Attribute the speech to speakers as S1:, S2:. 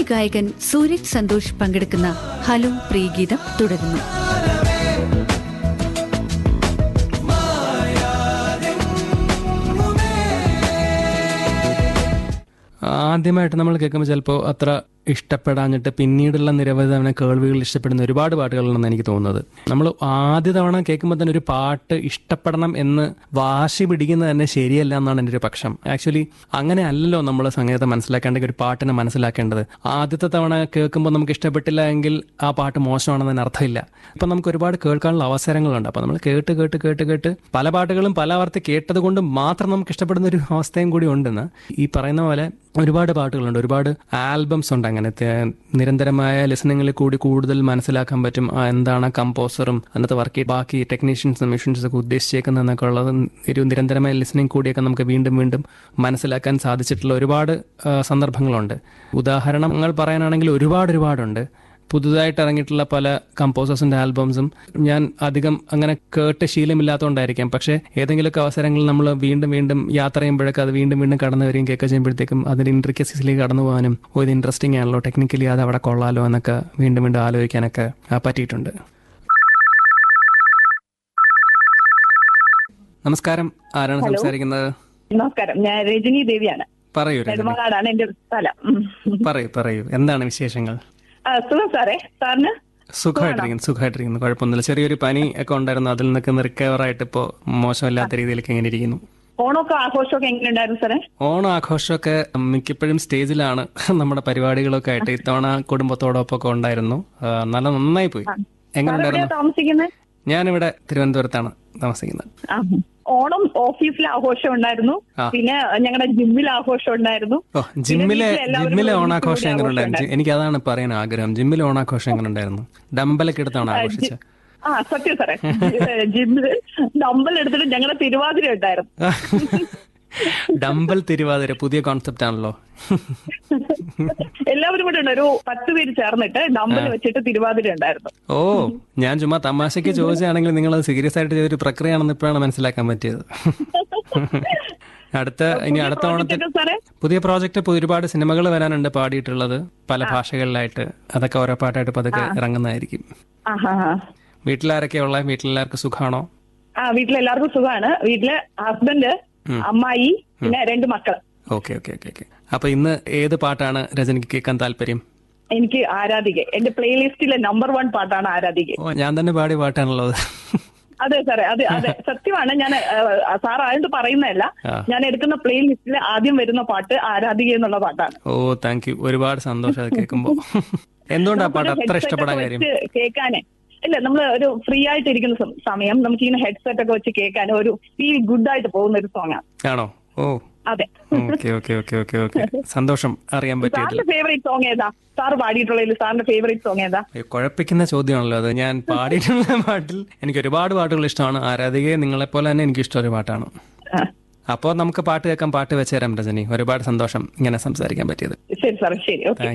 S1: ഗായകൻ സൂരജ് സന്തോഷ് പങ്കെടുക്കുന്ന ഹലോ പ്രിയഗീതം തുടരുന്നു
S2: ആദ്യമായിട്ട് നമ്മൾ കേൾക്കുമ്പോൾ ചിലപ്പോൾ അത്ര ഇഷ്ടപ്പെടാഞ്ഞിട്ട് പിന്നീടുള്ള നിരവധി തവണ കേൾവികൾ ഇഷ്ടപ്പെടുന്ന ഒരുപാട് പാട്ടുകളുണ്ടെന്ന് എനിക്ക് തോന്നുന്നത് നമ്മൾ ആദ്യ തവണ കേൾക്കുമ്പോൾ തന്നെ ഒരു പാട്ട് ഇഷ്ടപ്പെടണം എന്ന് വാശി പിടിക്കുന്നത് തന്നെ ശരിയല്ല എന്നാണ് എൻ്റെ ഒരു പക്ഷം ആക്ച്വലി അങ്ങനെ അല്ലല്ലോ നമ്മൾ സംഗീതം മനസ്സിലാക്കേണ്ടെങ്കിൽ ഒരു പാട്ടിനെ മനസ്സിലാക്കേണ്ടത് ആദ്യത്തെ തവണ കേൾക്കുമ്പോൾ നമുക്ക് ഇഷ്ടപ്പെട്ടില്ല എങ്കിൽ ആ പാട്ട് മോശമാണെന്നതിന് അർത്ഥമില്ല അപ്പം നമുക്ക് ഒരുപാട് കേൾക്കാനുള്ള അവസരങ്ങളുണ്ട് അപ്പം നമ്മൾ കേട്ട് കേട്ട് കേട്ട് കേട്ട് പല പാട്ടുകളും പല ആവർത്തി കേട്ടത് കൊണ്ട് മാത്രം നമുക്ക് ഇഷ്ടപ്പെടുന്ന ഒരു അവസ്ഥയും കൂടി ഉണ്ടെന്ന് ഈ പറയുന്ന പോലെ ഒരുപാട് പാട്ടുകളുണ്ട് ഒരുപാട് ആൽബംസ് ഉണ്ട് അങ്ങനത്തെ നിരന്തരമായ ലിസണിങ്ങിൽ കൂടി കൂടുതൽ മനസ്സിലാക്കാൻ പറ്റും ആ എന്താണ് കമ്പോസറും അന്നത്തെ വർക്ക് ബാക്കി ടെക്നീഷ്യൻസും മെഷീൻസും ഒക്കെ ഉദ്ദേശിച്ചേക്കുന്നതെന്നൊക്കെ ഉള്ളത് ഒരു നിരന്തരമായ ലിസണിങ് കൂടിയൊക്കെ നമുക്ക് വീണ്ടും വീണ്ടും മനസ്സിലാക്കാൻ സാധിച്ചിട്ടുള്ള ഒരുപാട് ആ, സന്ദർഭങ്ങളുണ്ട് ഉദാഹരണങ്ങൾ പറയാനാണെങ്കിൽ ഒരുപാട് ഒരുപാടുണ്ട് പുതുതായിട്ട് ഇറങ്ങിയിട്ടുള്ള പല കമ്പോസേഴ്സിന്റെ ആൽബംസും ഞാൻ അധികം അങ്ങനെ കേട്ട് ശീലമില്ലാത്തതുകൊണ്ടായിരിക്കാം പക്ഷേ ഏതെങ്കിലുമൊക്കെ അവസരങ്ങളിൽ നമ്മൾ വീണ്ടും വീണ്ടും യാത്ര ചെയ്യുമ്പോഴൊക്കെ അത് വീണ്ടും വീണ്ടും കടന്നു വരികയും കേൾക്കുക ചെയ്യുമ്പോഴത്തേക്കും അതിന്റെ ഇൻട്രിക്കസിലേക്ക് കടന്നു പോകാനും ഓ ഇത് ഇൻട്രസ്റ്റിംഗ് ആണല്ലോ ടെക്നിക്കലി അത് അവിടെ കൊള്ളാലോ എന്നൊക്കെ വീണ്ടും വീണ്ടും ആലോചിക്കാനൊക്കെ ആ, പറ്റിയിട്ടുണ്ട് നമസ്കാരം ആരാണ് സംസാരിക്കുന്നത്
S3: നമസ്കാരം ഞാൻ രജനി ദേവിയാണ്
S2: പറയൂ രജനി
S3: നെടുമങ്ങാടാണ് എന്റെ സ്ഥലം ഉം.
S2: പറയൂ പറയൂ എന്താണ് വിശേഷങ്ങൾ
S3: ആ, സുഖം സാറേ സാറിന്
S2: സുഖമായിട്ടിരിക്കുന്നു സുഖമായിട്ടിരിക്കുന്നു കുഴപ്പമൊന്നുമില്ല ചെറിയൊരു പനി ഒക്കെ ഉണ്ടായിരുന്നു അതിൽ നിന്നൊക്കെ റിക്കവർ ആയിട്ട് ഇപ്പോൾ മോശമില്ലാത്ത രീതിയിലൊക്കെ ഇങ്ങനെ ഇരിക്കുന്നു
S3: ഓണമൊക്കെ ആഘോഷമൊക്കെ എങ്ങനെ ഉണ്ടായിരുന്നു സാറേ
S2: ഓണം ആഘോഷമൊക്കെ മിക്കപ്പോഴും സ്റ്റേജിലാണ് നമ്മുടെ പരിപാടികളൊക്കെ ആയിട്ട് ഇത്തവണ കുടുംബത്തോടൊപ്പം ഒക്കെ ഉണ്ടായിരുന്നു ആ, നല്ല നന്നായി പോയി എങ്ങനെ
S3: സാർ എവിടെയാ
S2: ഉണ്ടായിരുന്നു
S3: താമസിക്കുന്നത്
S2: ഞാനിവിടെ തിരുവനന്തപുരത്താണ് താമസിക്കുന്നത്
S3: ആ. ഓണം ഓഫീസിൽ ആഘോഷം ഉണ്ടായിരുന്നു
S2: ആ.
S3: പിന്നെ ഞങ്ങളുടെ ജിമ്മിൽ ആഘോഷം ഉണ്ടായിരുന്നു
S2: ഓ ജിമ്മിലെ
S3: വീട്ടിൽ എല്ലാവരും
S2: ജിമ്മിലെ
S3: ഒരുമിച്ച്
S2: ഓണാഘോഷം
S3: കൂടി
S2: എങ്ങനെ ഉണ്ടായിരുന്നു എനിക്ക് അതാണ് പറയാൻ ആഗ്രഹം ജിമ്മിലെ ഓണാഘോഷം എങ്ങനെ ഉണ്ടായിരുന്നു ഡമ്പലൊക്കെ എടുത്താണ് ആഘോഷിച്ചത്
S3: ആ സത്യം സാറേ ജിമ്മിൽ ഡമ്പൽ എടുത്തിട്ട് ഞങ്ങളുടെ തിരുവാതിര ഉണ്ടായിരുന്നു
S2: ഡമ്പൽ തിരുവാതിര പുതിയ കോൺസെപ്റ്റ് ആണല്ലോ
S3: എല്ലാവരും കൂടെ ഉണ്ട് ഒരു പത്ത് പേര് ചേർന്നിട്ട് ഡമ്പൽ വെച്ചിട്ട് തിരുവാതിര ഉണ്ടായിരുന്നു
S2: ഓ ഞാൻ ചുമ്മാ തമാശയ്ക്ക് ചോദിച്ചാണെങ്കിൽ നിങ്ങൾ അത് സീരിയസ് ആയിട്ട് ചെയ്തൊരു പ്രക്രിയയാണെന്ന് ഇപ്പോഴാണ് മനസ്സിലാക്കാൻ പറ്റിയത് അടുത്ത ഇനി അടുത്ത ഓണത്തിന്
S3: ഇതൊക്കെ സാറേ
S2: പുതിയ പ്രോജക്റ്റ് ഒരുപാട് സിനിമകൾ വരാനുണ്ട് പാടിയിട്ടുള്ളത് പല ഭാഷകളിലായിട്ട് അതൊക്കെ ഓരോ പാട്ടായിട്ട് പതുക്കെ ഇറങ്ങുന്നതായിരിക്കും
S3: ആ ഹാ ഹാ
S2: വീട്ടിലാരൊക്കെയാ ഉള്ള വീട്ടിലെല്ലാവർക്കും സുഖമാണോ
S3: ആ വീട്ടിലെല്ലാവർക്കും സുഖമാണ് വീട്ടില് ഹസ്ബൻഡ് അമ്മായി പിന്നെ രണ്ട് മക്കള്
S2: ഓക്കെ ഓക്കെ ഓക്കെ ഓക്കെ അപ്പൊ ഇന്ന് ഏത് പാട്ടാണ് രജനിക്ക് കേൾക്കാൻ താല്പര്യം
S3: എനിക്ക് ആരാധിക എന്റെ പ്ലേലിസ്റ്റിലെ നമ്പർ വൺ പാട്ടാണ് ആരാധിക
S2: ഓ ഞാൻ തന്നെ പാടിയ പാട്ടാണല്ലോ അത്
S3: അതെ സാറേ അതെ അതെ സത്യമാണ് ഞാൻ സാർ ആയത് പറയുന്നതല്ല
S2: ആ.
S3: ഞാൻ എടുക്കുന്ന പ്ലേലിസ്റ്റിൽ ആദ്യം വരുന്ന പാട്ട് ആരാധിക എന്നുള്ള പാട്ടാണ്
S2: ഓ താങ്ക് യു ഒരുപാട് സന്തോഷം അത് കേൾക്കുമ്പോ എന്തുകൊണ്ടാ പാട്ട് അത്ര
S3: Headset
S2: ഇഷ്ടപ്പെടാൻ
S3: ഒക്കെ
S2: കാര്യം
S3: വെച്ച് കേൾക്കാനേ ഇല്ല നമ്മൾ ഒരു ഫ്രീ ആയിട്ട് ഇരിക്കുന്ന സം- സമയം നമുക്ക് ഇങ്ങനെ ഹെഡ്സെറ്റ് ഒക്കെ വെച്ച് കേൾക്കാൻ ഒരു ഫീൽ ഗുഡ് ആയിട്ട് പോകുന്ന ഒരു സോങ് ആണ്
S2: ആണോ ഓ
S3: അതെ
S2: okay okay okay okay okay സന്തോഷം അറിയാൻ പറ്റിയതിൽ
S3: സാറിന്റെ ഫേവറേറ്റ് സോങ് ഏതാ സാർ പാടിയിട്ടുള്ളതിൽ സാറിന്റെ ഫേവറേറ്റ് സോങ് ഏതാ
S2: ഏ, കുഴപ്പിക്കുന്ന ചോദ്യമാണല്ലോ അത് ഞാൻ പാടിയിട്ടുള്ള പാട്ടിൽ എനിക്ക് ഒരുപാട് പാട്ടുകൾ ഇഷ്ടമാണ് ആരാധികയെ നിങ്ങളെപ്പോലെ തന്നെ എനിക്ക് ഇഷ്ടമൊരു പാട്ടാണ്
S3: ആ.
S2: അപ്പോൾ നമുക്ക് പാട്ട് കേൾക്കാൻ പാട്ട് വെച്ചുതരാം രജനി ഒരുപാട് സന്തോഷം ഇങ്ങനെ സംസാരിക്കാൻ പറ്റിയത്
S3: ശരി സാർ ശരി ഓക്കെ